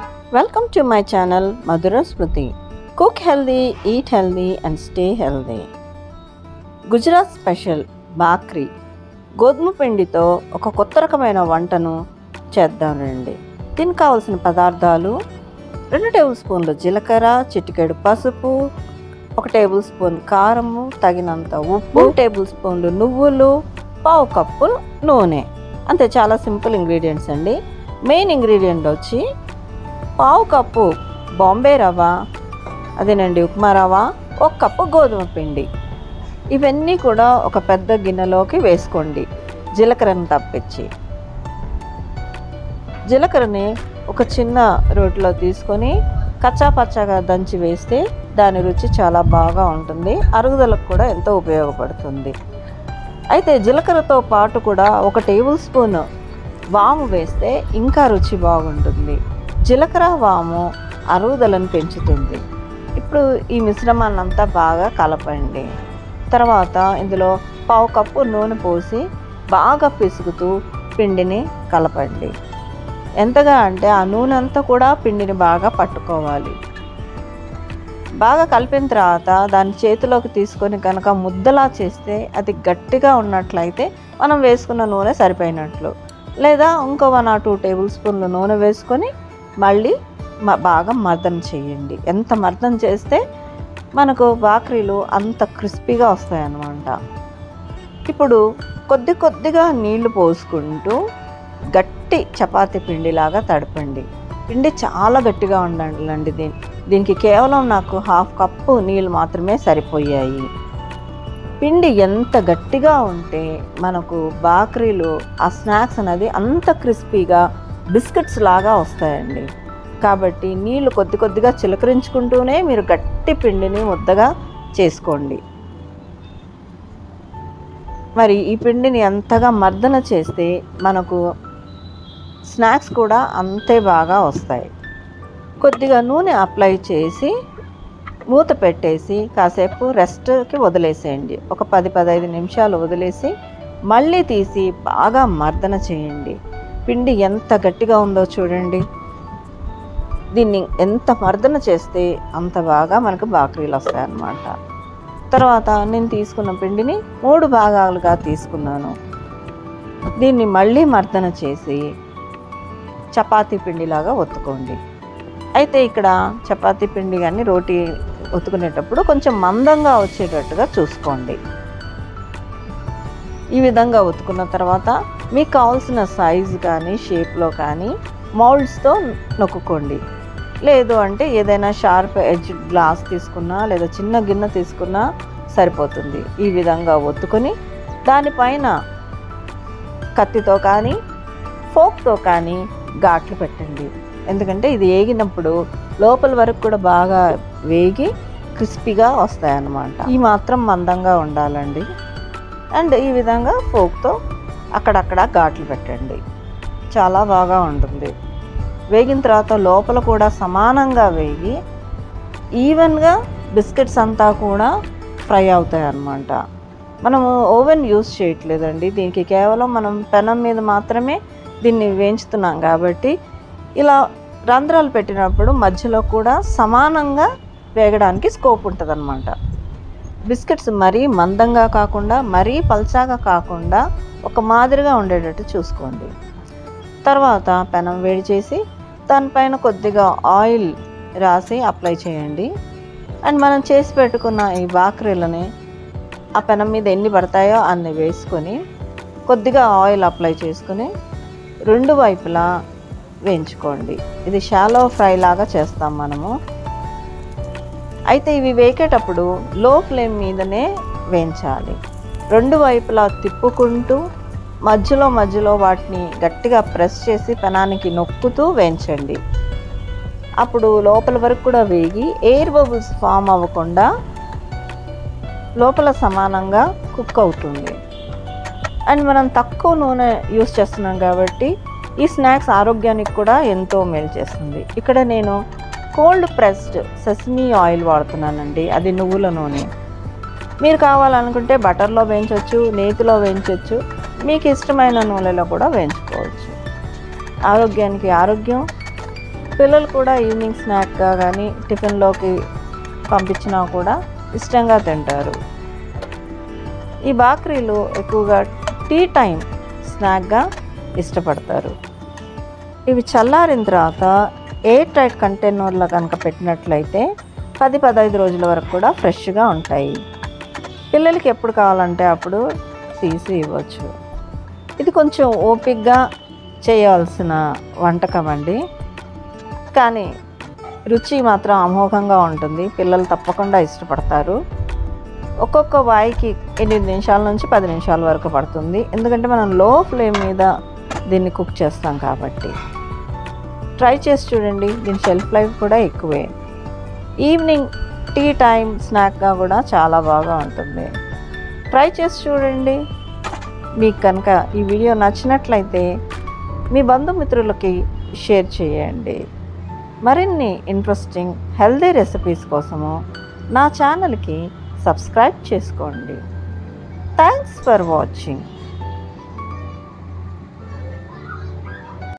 welcome to my channel Madhura Smriti cook healthy eat healthy and stay healthy Gujarat special bhakri గోధుమ పిండితో ఒక కొత్త రకమైన వంటను చేద్దాం రండి దీనికి కావలసిన పదార్థాలు రెండు టేబుల్ స్పూన్లు జీలకర్ర చిటికెడు పసుపు ఒక టేబుల్ స్పూన్ కారము తగినంత ఉప్పు టేబుల్ స్పూన్లు నువ్వులు పావు కప్పు నూనె అంతే చాలా సింపుల్ ఇంగ్రీడియంట్స్ అండి మెయిన్ ఇంగ్రీడియంట్ వచ్చి పావు కప్పు బాంబే రవ్వ అదేనండి ఉప్మా రవ్వ ఒక కప్పు గోధుమ పిండి ఇవన్నీ కూడా ఒక పెద్ద గిన్నెలోకి వేసుకోండి జీలకర్రను తప్పించి జీలకర్రని ఒక చిన్న రోటిలో తీసుకొని కచ్చా పచ్చాగా దంచి వేస్తే దాని రుచి చాలా బాగా ఉంటుంది అరుగుదలకు కూడా ఎంతో ఉపయోగపడుతుంది అయితే జీలకర్రతో పాటు కూడా ఒక టేబుల్ స్పూన్ వాము వేస్తే ఇంకా రుచి బాగుంటుంది జీలకర్ర వాము అరుగుదలను పెంచుతుంది ఇప్పుడు ఈ మిశ్రమాన్ని అంతా బాగా కలపండి తర్వాత ఇందులో పావు కప్పు నూనె పోసి బాగా పిసుకుతూ పిండిని కలపండి ఎంతగా అంటే ఆ నూనె అంతా కూడా పిండిని బాగా పట్టుకోవాలి బాగా కలిపిన తర్వాత దాన్ని చేతిలోకి తీసుకొని కనుక ముద్దలా చేస్తే అది గట్టిగా ఉన్నట్లయితే మనం వేసుకున్న నూనె సరిపోయినట్లు లేదా ఇంకో వన్ ఆర్ టూ టేబుల్ స్పూన్లు నూనె వేసుకొని మళ్ళీ మ- బాగా మర్దన చేయండి ఎంత మర్దన చేస్తే మనకు బాక్రీలు అంత క్రిస్పీగా వస్తాయి అన్నమాట ఇప్పుడు కొద్ది కొద్దిగా నీళ్లు పోసుకుంటూ గట్టి చపాతీ పిండిలాగా తడపండి పిండి చాలా గట్టిగా ఉండాలండి దీని దీనికి కేవలం నాకు హాఫ్ కప్పు నీళ్ళు మాత్రమే సరిపోయాయి పిండి ఎంత గట్టిగా ఉంటే మనకు బాక్రీలు ఆ స్నాక్స్ అనేది అంత క్రిస్పీగా బిస్కెట్స్ లాగా వస్తాయండి కాబట్టి నీళ్లు కొద్ది కొద్దిగా చిలకరించుకుంటూనే మీరు గట్టి పిండిని ముద్దగా చేసుకోండి మరి ఈ పిండిని ఎంతగా మర్దన చేస్తే మనకు స్నాక్స్ కూడా అంతే బాగా వస్తాయి కొద్దిగా నూనె అప్లై చేసి మూత పెట్టేసి కాసేపు రెస్ట్కి వదిలేసేయండి ఒక పది పదహైదు నిమిషాలు వదిలేసి మళ్ళీ తీసి బాగా మర్దన చేయండి పిండి ఎంత గట్టిగా ఉందో చూడండి దీన్ని ఎంత మర్దన చేస్తే అంత బాగా మనకు బాకరీలు వస్తాయి అన్నమాట తర్వాత నేను తీసుకున్న పిండిని మూడు భాగాలుగా తీసుకున్నాను దీన్ని మళ్ళీ మర్దన చేసి చపాతీ పిండిలాగా ఒత్తుకోండి అయితే ఇక్కడ చపాతీ పిండి కానీ రోటీ ఒత్తుకునేటప్పుడు కొంచెం మందంగా వచ్చేటట్టుగా చూసుకోండి ఈ విధంగా ఒత్తుకున్న తర్వాత మీకు కావాల్సిన సైజు కానీ షేప్లో కానీ మౌల్డ్స్తో నొక్కుకోండి లేదు అంటే ఏదైనా షార్ప్ ఎడ్జ్ గ్లాస్ తీసుకున్నా లేదా చిన్న గిన్నె తీసుకున్నా సరిపోతుంది ఈ విధంగా ఒత్తుకొని దానిపైన కత్తితో కానీ ఫోక్తో కానీ ఘాట్లు పెట్టండి ఎందుకంటే ఇది వేగినప్పుడు లోపల వరకు కూడా బాగా వేగి క్రిస్పీగా వస్తాయన్నమాట ఈ మాత్రం మందంగా ఉండాలండి అండ్ ఈ విధంగా ఫోక్తో అక్కడక్కడ ఘాట్లు పెట్టండి చాలా బాగా ఉంటుంది వేగిన తర్వాత లోపల కూడా సమానంగా వేగి ఈవెన్గా బిస్కెట్స్ అంతా కూడా ఫ్రై అవుతాయి అన్నమాట మనము ఓవెన్ యూస్ చేయట్లేదండి దీనికి కేవలం మనం పెనం మీద మాత్రమే దీన్ని వేయించుతున్నాం కాబట్టి ఇలా రంధ్రాలు పెట్టినప్పుడు మధ్యలో కూడా సమానంగా వేగడానికి స్కోప్ ఉంటుంది అనమాట బిస్కెట్స్ మరీ మందంగా కాకుండా మరీ పల్చాగా కాకుండా ఒక మాదిరిగా ఉండేటట్టు చూసుకోండి తర్వాత పెనం వేడి చేసి దానిపైన కొద్దిగా ఆయిల్ రాసి అప్లై చేయండి అండ్ మనం చేసి పెట్టుకున్న ఈ బాక్రీలని ఆ పెనం మీద ఎన్ని పడతాయో అన్ని వేసుకొని కొద్దిగా ఆయిల్ అప్లై చేసుకొని రెండు వైపులా వేయించుకోండి ఇది షాలో ఫ్రై లాగా చేస్తాం మనము అయితే ఇవి వేకేటప్పుడు లో ఫ్లేమ్ మీదనే వేయించాలి రెండు వైపులా తిప్పుకుంటూ మధ్యలో మధ్యలో వాటిని గట్టిగా ప్రెస్ చేసి పెనానికి నొక్కుతూ వేయించండి అప్పుడు లోపల వరకు కూడా వేగి ఎయిర్ బబుల్స్ ఫామ్ అవ్వకుండా లోపల సమానంగా కుక్ అవుతుంది అండ్ మనం తక్కువ నూనె యూస్ చేస్తున్నాం కాబట్టి ఈ స్నాక్స్ ఆరోగ్యానికి కూడా ఎంతో మేలు చేస్తుంది ఇక్కడ నేను కోల్డ్ ప్రెస్డ్ సెసమీ ఆయిల్ వాడుతున్నానండి అది నువ్వుల నూనె మీరు కావాలనుకుంటే బటర్లో వేయించవచ్చు నేతిలో వేయించవచ్చు మీకు ఇష్టమైన నూనెలో కూడా వేయించుకోవచ్చు ఆరోగ్యానికి ఆరోగ్యం పిల్లలు కూడా ఈవినింగ్ స్నాక్గా కానీ టిఫిన్లోకి పంపించినా కూడా ఇష్టంగా తింటారు ఈ బాక్రీలు ఎక్కువగా టీ టైం స్నాక్గా ఇష్టపడతారు ఇవి చల్లారిన తర్వాత ఎయిర్ టైట్ కంటైనర్లో కనుక పెట్టినట్లయితే పది పదహైదు రోజుల వరకు కూడా ఫ్రెష్గా ఉంటాయి పిల్లలకి ఎప్పుడు కావాలంటే అప్పుడు తీసి ఇవ్వచ్చు ఇది కొంచెం ఓపిక్గా చేయాల్సిన వంటకం అండి కానీ రుచి మాత్రం అమోఘంగా ఉంటుంది పిల్లలు తప్పకుండా ఇష్టపడతారు ఒక్కొక్క వాయికి ఎనిమిది నిమిషాల నుంచి పది నిమిషాల వరకు పడుతుంది ఎందుకంటే మనం లో ఫ్లేమ్ మీద దీన్ని కుక్ చేస్తాం కాబట్టి ట్రై చేసి చూడండి దీని షెల్ఫ్ లైఫ్ కూడా ఎక్కువే ఈవినింగ్ టీ టైం స్నాక్గా కూడా చాలా బాగా ఉంటుంది ట్రై చేసి చూడండి మీకు కనుక ఈ వీడియో నచ్చినట్లయితే మీ బంధుమిత్రులకి షేర్ చేయండి మరిన్ని ఇంట్రెస్టింగ్ హెల్దీ రెసిపీస్ కోసము నా ఛానల్కి సబ్స్క్రైబ్ చేసుకోండి థ్యాంక్స్ ఫర్ వాచింగ్